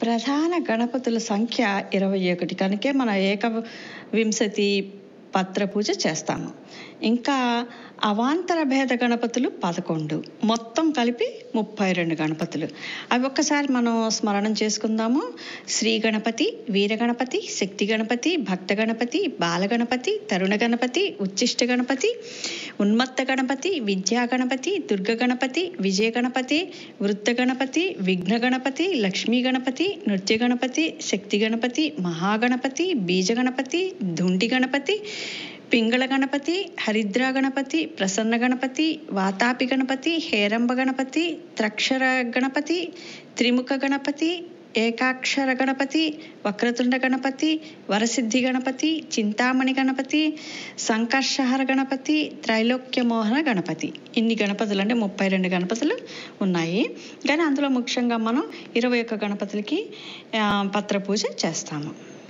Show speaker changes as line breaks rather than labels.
ప్రధాన గణపతుల సంఖ్య ఇరవై ఒకటి కనుకే మన ఏక వింశతి పత్ర పూజ చేస్తాము ఇంకా అవాంతర భేద గణపతులు పదకొండు మొత్తం కలిపి ముప్పై రెండు గణపతులు అవి ఒక్కసారి మనం స్మరణం చేసుకుందాము శ్రీ గణపతి వీర గణపతి శక్తి గణపతి భక్త గణపతి బాల గణపతి తరుణ గణపతి ఉచ్చిష్ట గణపతి ఉన్మత్త గణపతి విద్యా గణపతి దుర్గ గణపతి విజయ గణపతి వృత్త గణపతి విఘ్న గణపతి లక్ష్మీ గణపతి నృత్య గణపతి శక్తి గణపతి మహాగణపతి బీజ గణపతి ధుండి గణపతి పింగళ గణపతి హరిద్ర గణపతి ప్రసన్న గణపతి వాతాపి గణపతి హేరంబ గణపతి త్రక్షర గణపతి త్రిముఖ గణపతి ఏకాక్షర గణపతి వక్రతుండ గణపతి వరసిద్ధి గణపతి చింతామణి గణపతి సంకర్షహర గణపతి త్రైలోక్య మోహన గణపతి ఇన్ని గణపతులు అంటే ముప్పై రెండు గణపతులు ఉన్నాయి కానీ అందులో ముఖ్యంగా మనం ఇరవై ఒక్క గణపతులకి ఆ, పత్ర పూజ చేస్తాము